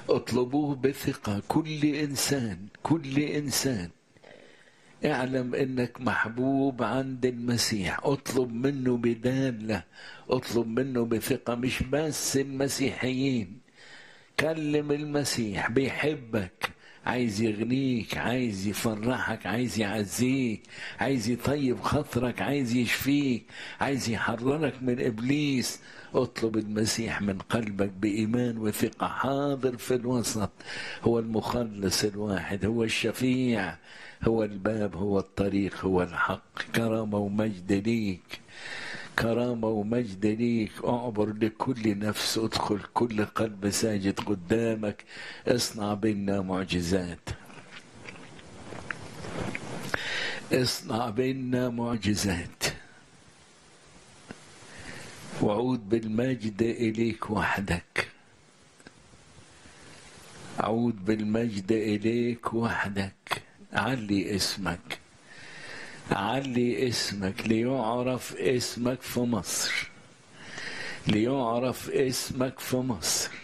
اطلبوه بثقة كل إنسان كل إنسان اعلم انك محبوب عند المسيح اطلب منه بدالة اطلب منه بثقة مش بس المسيحيين كلم المسيح بيحبك عايز يغنيك عايز يفرحك عايز يعزيك عايز يطيب خاطرك عايز يشفيك عايز يحررك من ابليس اطلب المسيح من قلبك بايمان وثقه حاضر في الوسط هو المخلص الواحد هو الشفيع هو الباب هو الطريق هو الحق كرامه ومجد ليك كرامة ومجد ليك اعبر لكل نفس ادخل كل قلب ساجد قدامك اصنع بينا معجزات اصنع بينا معجزات وعود بالمجد إليك وحدك عود بالمجد إليك وحدك علي اسمك علي اسمك ليعرف اسمك في مصر ليعرف اسمك في مصر